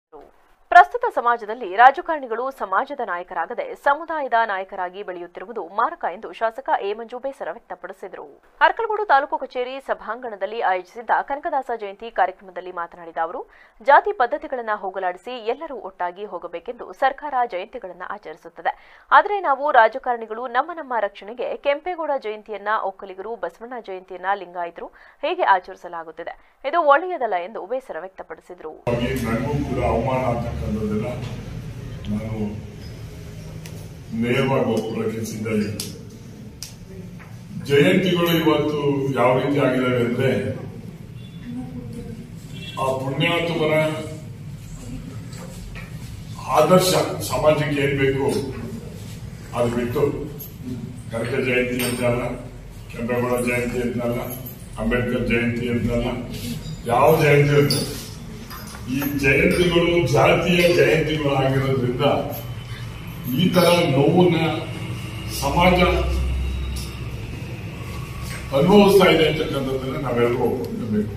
ಪ್ರಸ್ತುತ ಸಮಾಜದಲ್ಲಿ ರಾಜಕಾರಣಿಗಳು ಸಮಾಜದ ನಾಯಕರಾಗದೆ ಸಮುದಾಯದ ನಾಯಕರಾಗಿ ಬೆಳೆಯುತ್ತಿರುವುದು ಮಾರಕ ಎಂದು ಶಾಸಕ ಎ ಮಂಜು ಬೇಸರ ವ್ಯಕ್ತಪಡಿಸಿದರು ಅರ್ಕಲಗೂಡು ತಾಲೂಕು ಕಚೇರಿ ಸಭಾಂಗಣದಲ್ಲಿ ಆಯೋಜಿಸಿದ್ದ ಕನಕದಾಸ ಜಯಂತಿ ಕಾರ್ಯಕ್ರಮದಲ್ಲಿ ಮಾತನಾಡಿದ ಅವರು ಜಾತಿ ಪದ್ಧತಿಗಳನ್ನು ಹೋಗಲಾಡಿಸಿ ಎಲ್ಲರೂ ಒಟ್ಟಾಗಿ ಹೋಗಬೇಕೆಂದು ಸರ್ಕಾರ ಜಯಂತಿಗಳನ್ನು ಆಚರಿಸುತ್ತದೆ ಆದರೆ ನಾವು ರಾಜಕಾರಣಿಗಳು ನಮ್ಮ ನಮ್ಮ ರಕ್ಷಣೆಗೆ ಕೆಂಪೇಗೌಡ ಜಯಂತಿಯನ್ನ ಒಕ್ಕಲಿಗರು ಬಸವಣ್ಣ ಜಯಂತಿಯನ್ನ ಲಿಂಗಾಯತರು ಹೇಗೆ ಆಚರಿಸಲಾಗುತ್ತಿದೆ ಇದು ಒಳ್ಳೆಯದಲ್ಲ ಎಂದು ಬೇಸರ ವ್ಯಕ್ತಪಡಿಸಿದರು ಹಾಗಾಗಿ ನನಗೂ ಕೂಡ ಅವಮಾನ ಅಂತಕ್ಕಂಥದ್ದನ್ನ ನಾನು ನೇರವಾಗಿ ಒಪ್ಕೊಳ್ಳೋಕೆ ಸಿದ್ಧ ಇದ್ದೀನಿ ಜಯಂತಿಗಳು ಇವತ್ತು ಯಾವ ರೀತಿ ಆಗಿದ್ದಾವೆ ಅಂದ್ರೆ ಆ ಪುಣ್ಯಾತ್ಮರ ಆದರ್ಶ ಸಮಾಜಕ್ಕೆ ಏನ್ ಬೇಕು ಅದು ಬಿಟ್ಟು ಕನಕ ಜಯಂತಿ ಅಂತಲ್ಲ ಕೆಂಪೇಗೌಡ ಜಯಂತಿ ಅಂತಲ್ಲ ಅಂಬೇಡ್ಕರ್ ಜಯಂತಿ ಅಂತಲ್ಲ ಯಾವ ಜಯಂತಿ ಅಂತ ಈ ಜಯಂತಿಗಳು ಜಾತಿಯ ಜಯಂತಿಗಳು ಆಗಿರೋದ್ರಿಂದ ಈ ತರ ನೋವನ್ನ ಸಮಾಜ ಅನುಭವಿಸ್ತಾ ಇದೆ ಅಂತಕ್ಕಂಥದ್ದನ್ನ ನಾವೆಲ್ಲರೂ ಒಪ್ಪಿಕೊಳ್ಳಬೇಕು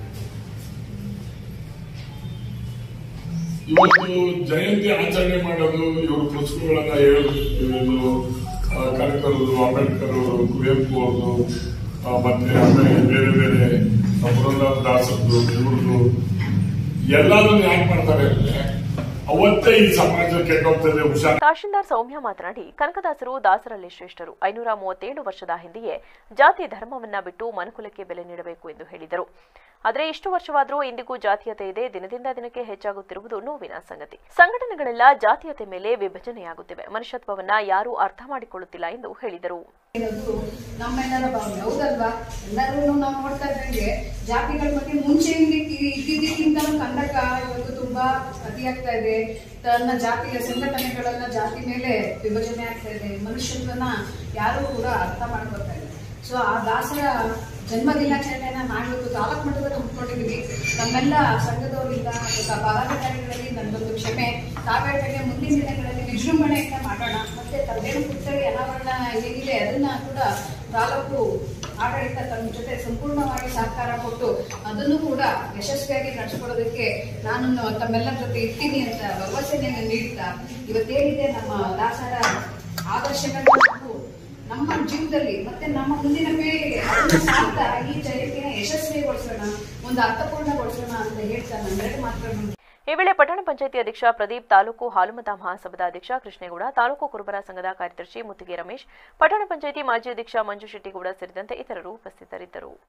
ಇವತ್ತು ಜಯಂತಿ ಆಚರಣೆ ಮಾಡೋದು ಇವರು ಪುಸ್ತಕಗಳನ್ನ ಹೇಳೋದು ಇವರು ಕನಕರದು ಅಂಬೇಡ್ಕರ್ ಅವರು ಕುವೆಂಪು ಅವರು ಮತ್ತೆ ಆಮೇಲೆ ಬೇರೆ ಬೇರೆ ಪುರಂದರದಾಸರದು ಇವ್ರದ್ದು ಎಲ್ಲಾದ್ರೂ ಯಾಕೆ ಮಾಡ್ತಾರೆ ಅಂದ್ರೆ ಅವತ್ತೇ ಈ ಸಮಾಜ ಕೆಟ್ಟೋಗ್ತದೆ ಹುಷಾರ್ ತಹಶೀಲ್ದಾರ್ ಸೌಮ್ಯ ಮಾತನಾಡಿ ಕನಕದಾಸರು ದಾಸರಲ್ಲಿ ಶ್ರೇಷ್ಠರು ಐನೂರ ಮೂವತ್ತೇಳು ವರ್ಷದ ಹಿಂದೆಯೇ ಜಾತಿ ಧರ್ಮವನ್ನ ಬಿಟ್ಟು ಮನುಕುಲಕ್ಕೆ ಬೆಲೆ ನೀಡಬೇಕು ಎಂದು ಹೇಳಿದರು ಆದರೆ ಇಷ್ಟು ವರ್ಷವಾದರೂ ಇಂದಿಗೂ ಜಾತೀಯತೆ ಇದೆ ದಿನದಿಂದ ದಿನಕ್ಕೆ ಹೆಚ್ಚಾಗುತ್ತಿರುವುದು ನೋವಿನ ಸಂಗತಿ ಸಂಘಟನೆಗಳೆಲ್ಲ ಜಾತೀಯತೆ ಮೇಲೆ ವಿಭಜನೆಯಾಗುತ್ತಿವೆ ಮನುಷ್ಯತ್ವವನ್ನ ಯಾರೂ ಅರ್ಥ ಮಾಡಿಕೊಳ್ಳುತ್ತಿಲ್ಲ ಎಂದು ಹೇಳಿದರು ಇರೋದು ನಮ್ಮೆಲ್ಲರ ಭಾವನೆ ಹೌದಲ್ವಾ ಎಲ್ಲರೂ ನಾವು ನೋಡ್ತಾ ಇದ್ದಂಗೆ ಜಾತಿಗಳ ಬಗ್ಗೆ ಮುಂಚೆಯಿಂದ ಇದ್ದಿದ್ದಕ್ಕಿಂತ ಕಂದಕ ಇವತ್ತು ತುಂಬಾ ಅತಿಯಾಗ್ತಾ ಇದೆ ತನ್ನ ಜಾತಿಯ ಸಂಘಟನೆಗಳೆಲ್ಲ ಜಾತಿ ಮೇಲೆ ವಿಭಜನೆ ಆಗ್ತಾ ಇದೆ ಮನುಷ್ಯತ್ವನ ಯಾರು ಕೂಡ ಅರ್ಥ ಮಾಡ್ಕೊತಾ ಇಲ್ಲ ಸೊ ಆ ದಾಸರ ಜನ್ಮ ದಿನಾಚರಣೆಯನ್ನ ನಾವಿವತ್ತು ತಾಲೂಕು ಮಟ್ಟದಲ್ಲಿ ಹಮ್ಮಿಕೊಂಡಿದ್ದೀವಿ ನಮ್ಮೆಲ್ಲ ಸಂಘದವರಿಂದ ಅಥವಾ ಪದಾಧಿಕಾರಿಗಳಲ್ಲಿ ನನ್ನೊಂದು ಕ್ಷಮೆ ತಾವೇಳ್ದಂಗೆ ಮುಂದಿನ ದಿನಗಳಲ್ಲಿ ವಿಜೃಂಭಣೆಯಿಂದ ಮಾಡೋಣ ಮತ್ತೆ ತರಬೇತಿ ಪುಸ್ತಕ ಅನಾವರಣ ಏನಿದೆ ಅದನ್ನ ಕೂಡ ತಾಲೂಕು ಆಡಳಿತ ತಮ್ಮ ಜೊತೆ ಸಂಪೂರ್ಣವಾಗಿ ಸಹಕಾರ ಕೊಟ್ಟು ಅದನ್ನು ಕೂಡ ಯಶಸ್ವಿಯಾಗಿ ನಡೆಸ್ಕೊಡೋದಕ್ಕೆ ನಾನು ತಮ್ಮೆಲ್ಲರ ಜೊತೆ ಇರ್ತೀನಿ ಅಂತ ಭರವಸೆಯನ್ನು ನೀಡ್ತಾ ಇವತ್ತೇನಿದೆ ನಮ್ಮ ದಾಸರ ಆದರ್ಶಗಳನ್ನ ನಾವು ನಮ್ಮ ಜೀವನದಲ್ಲಿ ಮತ್ತೆ ನಮ್ಮ ಮುಂದಿನ ಪೀಳಿಗೆಗೆ ಅದನ್ನ ಸಾಕ್ತಾ ಈ ಜಯಂತಿನ ಯಶಸ್ವಿಗೊಳಿಸೋಣ ಒಂದು ಅರ್ಥಪೂರ್ಣಗೊಳಿಸೋಣ ಅಂತ ಹೇಳ್ತಾ ನನ್ನೆರಡು ಮಾತುಗಳನ್ನು ಈ ವೇಳೆ ಪಟ್ಟಣ ಪಂಚಾಯಿತಿ ಅಧ್ಯಕ್ಷ ಪ್ರದೀಪ್ ತಾಲೂಕು ಹಾಲುಮತ ಮಹಾಸಭಾದ ಅಧ್ಯಕ್ಷ ಕೃಷ್ಣೇಗೌಡ ತಾಲೂಕು ಕುರುಬರ ಸಂಘದ ಕಾರ್ಯದರ್ಶಿ ಮುತ್ತಿಗೆ ರಮೇಶ್ ಪಟ್ಟಣ ಪಂಚಾಯಿತಿ ಮಾಜಿ ಅಧ್ಯಕ್ಷ ಮಂಜು ಶೆಟ್ಟಿಗೌಡ ಸೇರಿದಂತೆ ಇತರರು ಉಪಸ್ಥಿತರಿದ್ದರು